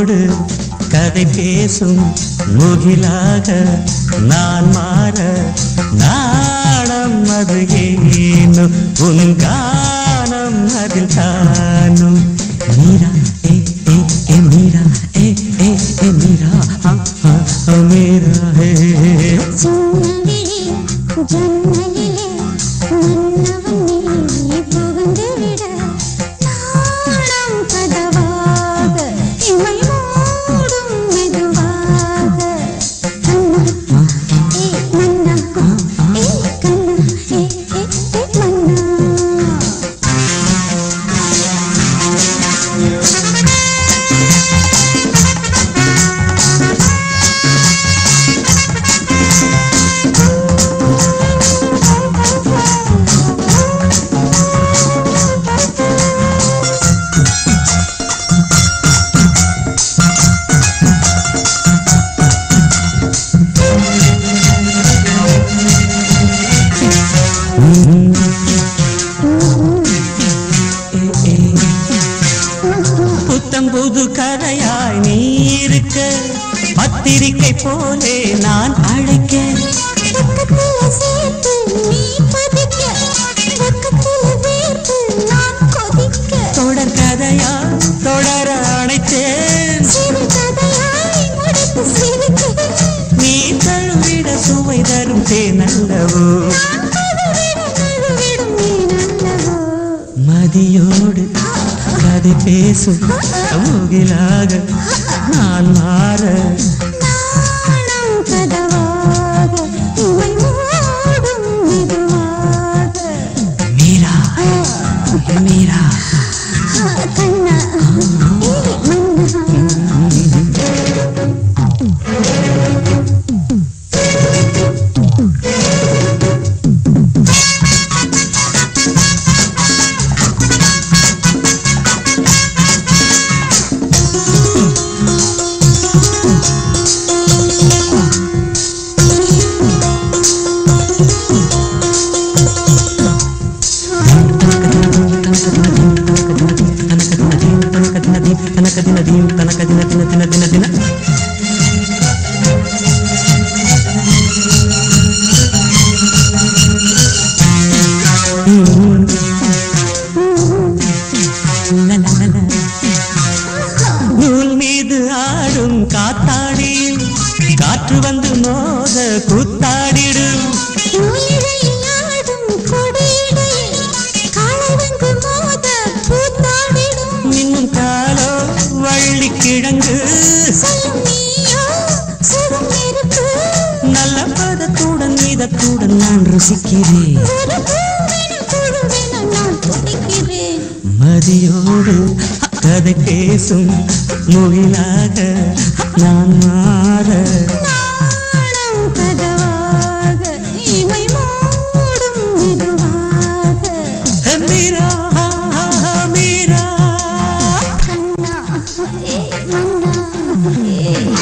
மதியோடு கதை பேசும் முகிலாக நான் மாற நாணம் அது ஏனோ உன் கானம் அதில் தானும் மீரா ஏ ஏ ஏ மீரா ஏ ஏ ஏ மீரா ஆ, ஆ, ஆ, மீரா ஏ சின்னவிழி ஜன்னலிலே மன்னவன் நீ புகுந்து விட நாணம் கதவாக இமை மூடும் மெதுவாக கண்ணா ஏ மன்னா ஏ கண்ணா ஏ ஏ ஏ மன்னா புத்தம் புது கதையாய் நீ இருக்க பத்திரிக்கை போலே நான் அழைக்க பக்கத்துல சேர்த்து நீ பதிக்க பக்கத்துல வேர்த்து நான் கொதிக்க தொடர் கதையா தொடர அணைத்தேன் சிறு கதையாய் முடித்து சிரிக்க நீ தழுவிட சுவை தரும் தேனல்லவோ நான் கதவிட நழுவிடும் நீ நல்லவோ மதியோடு கதை பேசும் முகிலாக நான் மாற நாணம் கதவாக இமை மூடும் மெதுவாக மீரா மீரா கண்ணா ஏ மன்னா தனக்கு தின தீம் தனக்கு தின தின தின தின தின நூல் மீது ஆடும் காத்தாடியில் காற்று வந்து மோத கூத்தாடிடும் நூலிழையில் ஆடும் கொடியிடையில் காலை வந்து மோத பூத்தாடிடும் மின்னும் காலோ வள்ளி கிழங்கு சொல்லும் நீயோ சுடும் நெருப்பு நல்ல பதத்துடன் மீதத்துடன் நான் ருசிக்கிறேன் ஒரு பூவென புழுவென நான் துடிக்கிறேன் மதியோடு கதை பேசும் முகிலாக நான் மாற நாணம் கதவாக இமை மூடும் மெதுவாக மீரா மீரா கண்ணா ஏ மன்னா ஏ